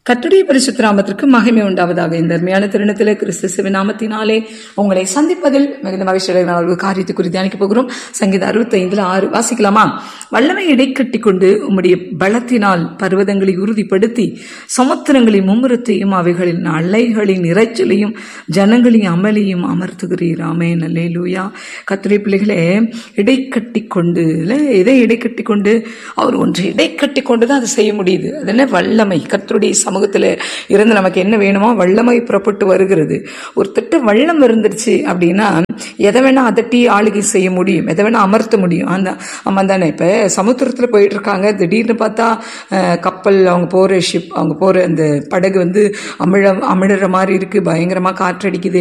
கர்த்தருடைய பரிசுத்த நாமத்திற்கு மகிமை உண்டாவதாக இந்த அருமையான தருணத்தில் கிறிஸ்து சிவ நாமத்தினாலே உங்களை சந்திப்பதில் மிகுந்த மகிழ்ச்சி நாள் ஒரு காரியத்தை குறித்து தியானிக்க போகிறோம் சங்கீத அறுபத்தைந்துல ஆறு வாசிக்கலாமா வல்லமை இடைக்கட்டி கொண்டு உம்முடைய பலத்தினால் பர்வதங்களை உறுதிப்படுத்தி சமுத்திரங்களின் மும்முரத்தையும் அவைகளின் அலைகளின் இறைச்சலையும் ஜனங்களின் அமளியும் அமர்த்துகிறீர் ஆமே நல்லே லூயா கத்திரை பிள்ளைகளே இடைக்கட்டி கொண்டு இல்லை எதை இடைக்கட்டி கொண்டு அவர் ஒன்று இடைக்கட்டி கொண்டு தான் அதை செய்ய முடியுது அது என்ன வல்லமை கர்த்தருடைய சமூகத்தில் இருந்து நமக்கு என்ன வேணுமோ வல்லமை புறப்பட்டு வருகிறது ஒரு திட்ட வல்லம் இருந்துருச்சு அப்படின்னா எதை வேணா அதட்டி ஆளுகை செய்ய முடியும் எதை வேணா அமர்த்த முடியும் அந்த ஆமாம் தானே இப்போ சமுத்திரத்தில் போயிட்டு இருக்காங்க திடீர்னு பார்த்தா அஹ், கப்பல் அவங்க போகிற ஷிப் அவங்க போகிற அந்த படகு வந்து அமிழ அமிழற மாதிரி இருக்கு பயங்கரமாக காற்றடிக்குது